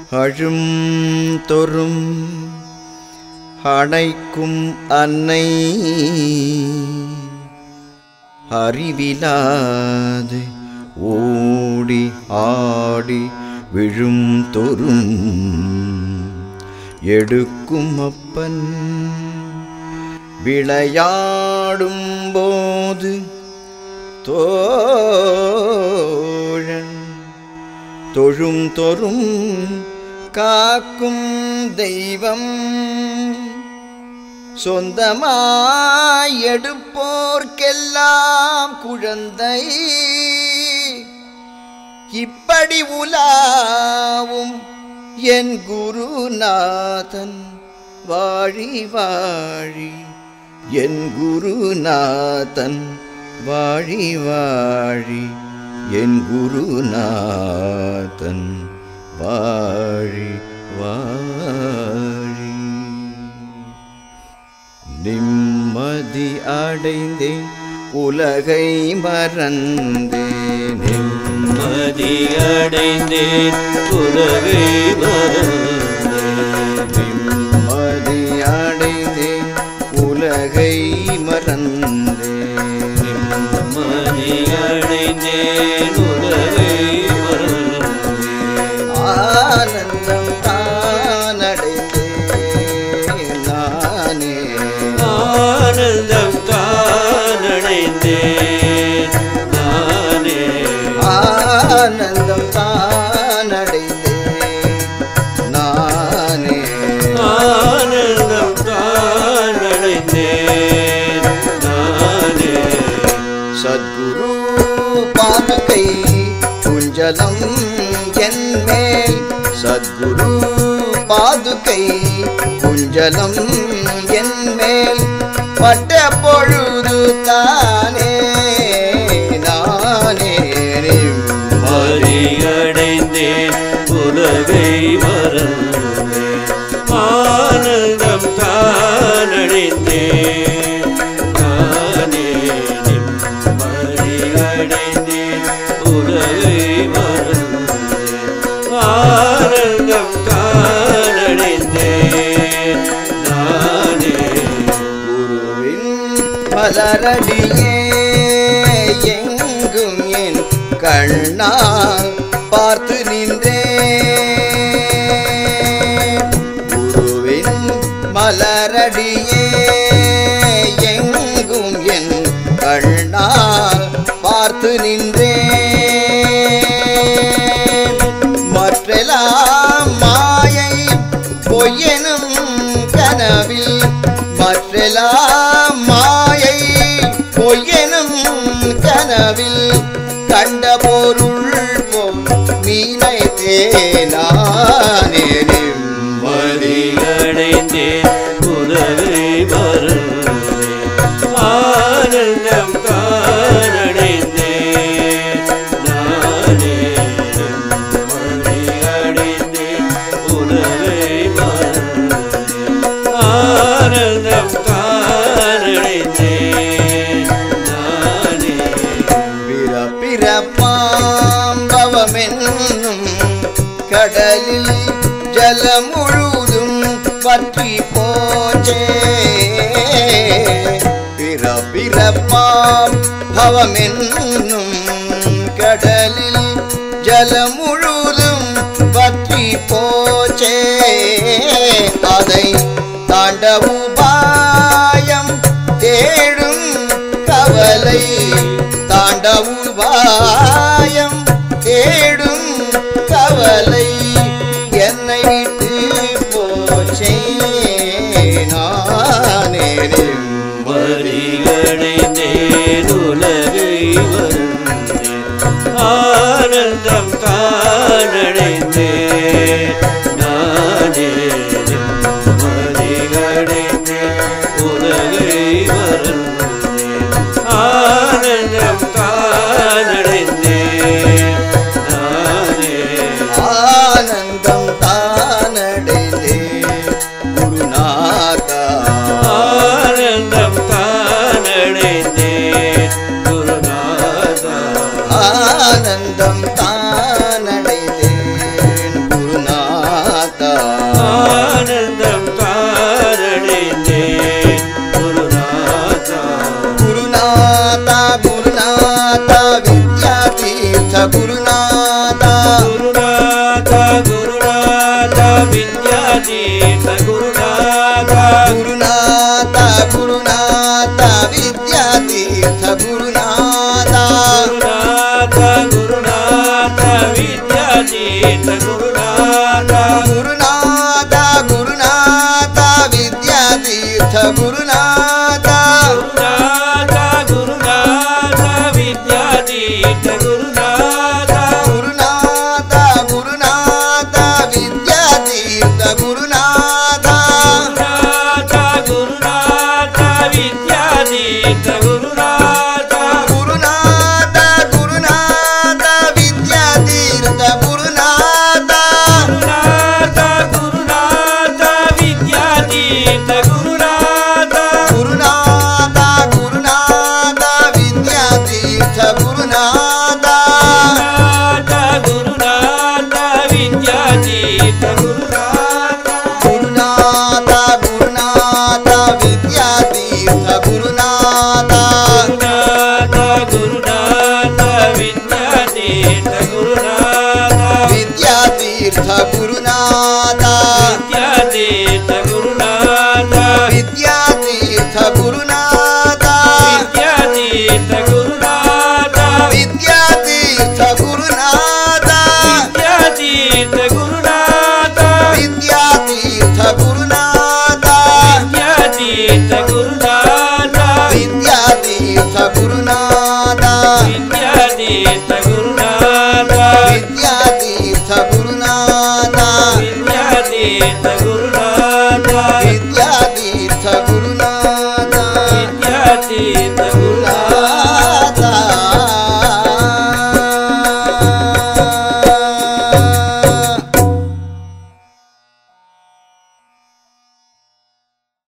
அழும் தொறும் அணைக்கும் அன்னை அறிவிலாது ஓடி ஆடி விழும் தொறும் எடுக்கும் அப்பன் விளையாடும் போது தோழன் தொழும் தொறும் காக்கும் தெய்வம் சொந்தமாய் எடுப்போர்க்கெல்லாம் குழந்தை இப்படி உலாவும் என் குருநாதன் வாழி வாழி என் குருநாதன் வாழி வாழி என் குருநாதன் வாழி வாழி நிம்மதி அடைந்தேன் உலகை மறந்தேன் மதியடைந்தேன் உலகை மறந்தேன் நிம்மதி அடைந்தேன் உலகை மறந்தேன் மதியடைந்தேன் உலகை மறந்தேன் ஆனந்தம் தான் அடைந்தேன் நானே ஆனந்தம் தானடைந்தேன் நானே ஆனந்தம் தான் அடைந்தேன் நானே ஆனந்தம் தானடைந்தேன் நானே சத்குரு பாதுகை குஞ்சலம் என் மேல் சத்குரு பாதுகை குஞ்சலம் என் மேல் பட்ட பொழுது தானே நானே மறியடைந்தேன் உலகை மறந்தேன் ஆனந்தம் தானடைந்தேன் நானே மறியடைந்தேன் உலகை மறந்தேன் ஆனந்தம் தானடைந்தேன் நானே குருவின் மலரடியே எங்கும் என் கண்ணால் பார்த்து நின்றேன் குருவின் மலரடியே எங்கும் என் கண்ணால் பார்த்து நின்றேன் மற்றெல்லாம் மாயை பொய்யெனும் கனவில் மற்றெல்லாம் மாயை பொய்யெனும் கனவில் கண்ட பொருள் போல் மீனை தேனானே மதியடைந்தேன் உலகை மறந்தேன் ஆனந்தம் தானடைந்தேன் நானே மதியடைந்தேன் உலகை மறந்தேன் ஆனந்தம் தானடைந்தேன் நானே பிறப்பிறப்பாம்பவமென்னும் கடலில் ஜலம் முழுதும் பற்றி போச்சே பிறப்பிறப்பாம் பவமென்னும் கடலில் ஜலம் முழுதும் பற்றி போச்சே அதை தாண்ட உபாயம் தேடும் கவலை தாண்ட உபாயம் தேடும் கவலை என்னை விட்டு போச்சே நானே மறியடைந்தேன் உலகை மறந்தேன் ஆனந்தம் காணடைந்தேன் நானே மறியடைந்தேன் உலகை மறந்தேன் ஆனந்தம் காணடைந்தேன் நானே ஆனந்தம் தானடைந்தே குருநாதா ஆனந்தம் காணடைந்தேன் குருநாதா ஆனந்தம் தானடைந்தேன் குருநாதா ಗುರುನಾಥ ವಿದ್ಯಾತೀರ್ಥ ಗುರುನಾಥ ಗುರುನಾಥ ಗುರುನಾಥ ವಿದ್ಯಾತೀರ್ಥ ಗುರುನಾಥ ಗುರುನಾಥ ಗುರುನಾಥ ವಿದ್ಯಾತೀರ್ಥ ಗುರುನಾಥ ಗುರುನಾಥ ಗುರುನಾಥ ವಿದ್ಯಾತೀರ್ಥ ಗುರುನಾಥ ಗುರುನಾಥ ಗುರುನಾಥ ವಿದ್ಯಾತೀರ್ಥ ಗುರುನಾಥ ಗುರುನಾಥ ಗುರುನಾಥ ವಿದ್ಯಾತೀರ್ಥ ಗುರುನಾಥ ಗುರುನಾಥ ಗುರುನಾಥ ವಿದ್ಯಾತೀರ್ಥ ಗುರುನಾಥ ಗುರುನಾಥ ಗುರುನಾಥ ವಿದ್ಯಾತೀರ್ಥ ಗುರುನಾಥ ಗುರುನಾಥ ಗುರುನಾಥ ವಿದ್ಯಾತೀರ್ಥ ಗುರುನಾಥ ಗುರುನಾಥ ಗುರುನಾಥ ವಿದ್ಯಾತೀರ್ಥ ಗುರುನಾಥ ಗುರುನಾಥ ಗುರುನಾಥ ವಿದ್ಯಾತೀರ್ಥ ಗುರುನಾಥ ಗುರುನಾಥ ಗುರುನಾಥ ವಿದ್ಯಾತೀರ್ಥ ಗುರುನಾಥ ಗುರುನಾಥ ಗುರುನಾಥ ವಿದ್ಯಾತೀರ್ಥ ಗುರುನಾಥ ಗುರುನಾಥ ಗುರುನಾಥ ವಿದ್ಯಾತೀರ್ಥ ಗುರುನಾಥ ವಿದ್ಯಾತೀರ್ಥ ಗುರುನಾಥ ವಿದ್ಯಾತೀರ್ಥ ಗುರುನಾಥ ವಿದ್ಯಾತೀರ್ಥ ಗುರುನಾಥ ವಿದ್ಯಾತೀರ್ಥ ಗುರುನಾಥ ವಿದ್ಯಾತೀರ್ಥ ಗುರುನಾಥ ವಿದ್ಯಾತೀರ್ಥ ಗುರುನಾಥ ವಿದ್ಯಾತೀರ್ಥ ಗುರುನಾಥ ವಿದ್ಯಾತೀರ್ಥ ಗುರುನಾಥ ವಿದ್ಯಾತೀರ್ಥ ಗುರುನಾಥ ವಿದ್ಯಾತೀರ್ಥ ಗುರುನಾಥ ವಿದ್ಯಾತೀರ್ಥ ಗುರುನಾಥ ವಿದ್ಯಾತೀರ್ಥ ಗುರುನಾಥ ವಿದ್ಯಾತೀರ್ಥ ಗುರುನಾಥ ವಿದ್ಯಾತೀರ್ಥ